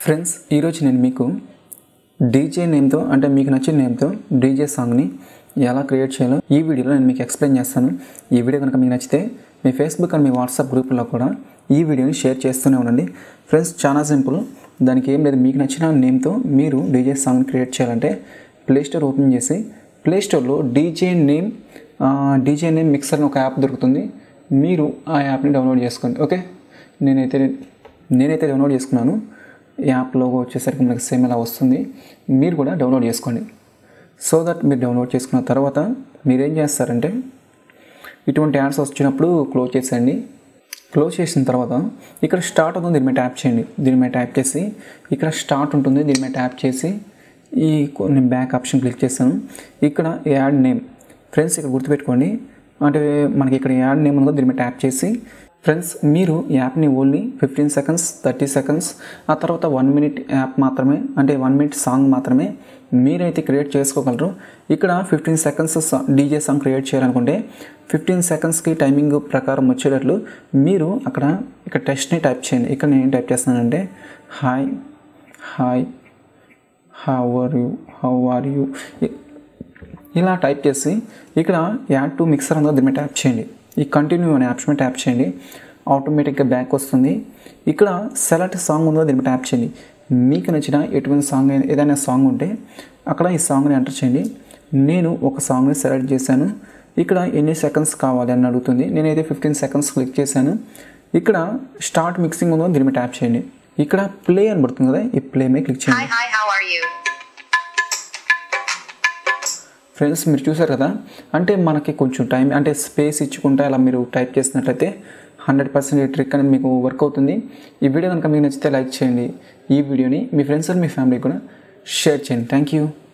Friends ఈరోజు నేను మీకు డీజే నేమ్తో అంటే మీకు నచ్చిన నేమ్తో డీజే సాంగ్ని ఎలా క్రియేట్ చేయాలో ఈ వీడియోలో నేను మీకు ఎక్స్ప్లెయిన్ చేస్తాను ఈ వీడియో కనుక మీకు నచ్చితే మీ ఫేస్బుక్ అండ్ మీ వాట్సాప్ గ్రూపుల్లో కూడా ఈ వీడియోని షేర్ చేస్తూనే ఉండండి ఫ్రెండ్స్ చాలా సింపుల్ దానికి ఏం లేదు మీకు నచ్చిన నేమ్తో మీరు డీజే సాంగ్ని క్రియేట్ చేయాలంటే ప్లే స్టోర్ ఓపెన్ చేసి ప్లే స్టోర్లో DJ name DJ name mixer అని ఒక యాప్ దొరుకుతుంది మీరు ఆ యాప్ని డౌన్లోడ్ చేసుకోండి ఓకే నేనైతే నేనైతే డౌన్లోడ్ చేసుకున్నాను ఈ యాప్ లోగో వచ్చేసరికి మనకి సేమ్ ఇలా వస్తుంది మీరు కూడా డౌన్లోడ్ చేసుకోండి సో దట్ మీరు డౌన్లోడ్ చేసుకున్న తర్వాత మీరేం చేస్తారంటే ఇటువంటి యాడ్స్ వచ్చినప్పుడు క్లోజ్ చేసేయండి క్లోజ్ చేసిన తర్వాత ఇక్కడ స్టార్ట్ అవుతుంది దీని మీద ట్యాప్ చేయండి దీని మీద ట్యాప్ చేసి ఇక్కడ స్టార్ట్ ఉంటుంది దీని మీద ట్యాప్ చేసి ఈ కొన్ని బ్యాక్ ఆప్షన్ క్లిక్ చేస్తాను ఇక్కడ యాడ్ నేమ్ ఫ్రెండ్స్ ఇక్కడ గుర్తుపెట్టుకోండి అంటే మనకి ఇక్కడ యాడ్ నేమ్ ఉందో దీని మీద ట్యాప్ చేసి ఫ్రెండ్స్ మీరు యాప్ని only fifteen seconds thirty seconds ఆ తర్వాత వన్ మినిట్ యాప్ మాత్రమే అంటే వన్ మినిట్ సాంగ్ మాత్రమే మీరైతే క్రియేట్ చేసుకోగలరు ఇక్కడ fifteen seconds DJ song create చేయాలనుకుంటే ఫిఫ్టీన్ సెకండ్స్కి టైమింగ్ ప్రకారం వచ్చేటట్లు మీరు అక్కడ ఇక్కడ టెస్ట్ని టైప్ చేయండి ఇక్కడ నేను ఏం టైప్ చేస్తున్నానంటే hi hi how are you how are you ఇలా టైప్ చేసి ఇక్కడ యాడ్ టు మిక్సర్ ఉందో దీని మీద ట్యాప్ చేయండి ఈ కంటిన్యూ అనే ఆప్షన్ మీద ట్యాప్ చేయండి ఆటోమేటిక్గా బ్యాక్ వస్తుంది ఇక్కడ సెలెక్ట్ సాంగ్ ఉందో దీని మీద ట్యాప్ చేయండి మీకు నచ్చిన ఎటువంటి సాంగ్ అయినా ఏదైనా సాంగ్ ఉంటే అక్కడ ఈ సాంగ్ని ఎంటర్ చేయండి నేను ఒక సాంగ్ని సెలెక్ట్ చేశాను ఇక్కడ ఎన్ని సెకండ్స్ కావాలి అని అడుగుతుంది నేనైతే ఫిఫ్టీన్ సెకండ్స్ క్లిక్ చేశాను ఇక్కడ స్టార్ట్ మిక్సింగ్ ఉందో దీని మీద ట్యాప్ చేయండి ఇక్కడ ప్లే అని పడుతుంది కదా ఈ ప్లే మీద క్లిక్ చేయండి Hi, hi, how are you? Friends మీరు చూసారు కదా అంటే మనకి కొంచెం టైం అంటే స్పేస్ ఇచ్చుకుంటే అలా మీరు టైప్ చేసినట్లయితే హండ్రెడ్ పర్సెంట్ ఈ ట్రిక్ అనేది మీకు వర్క్ అవుతుంది ఈ వీడియో కనుక మీకు నచ్చితే లైక్ చేయండి ఈ వీడియోని మీ ఫ్రెండ్స్ అండ్ మీ ఫ్యామిలీ కూడా షేర్ చేయండి థ్యాంక్ యూ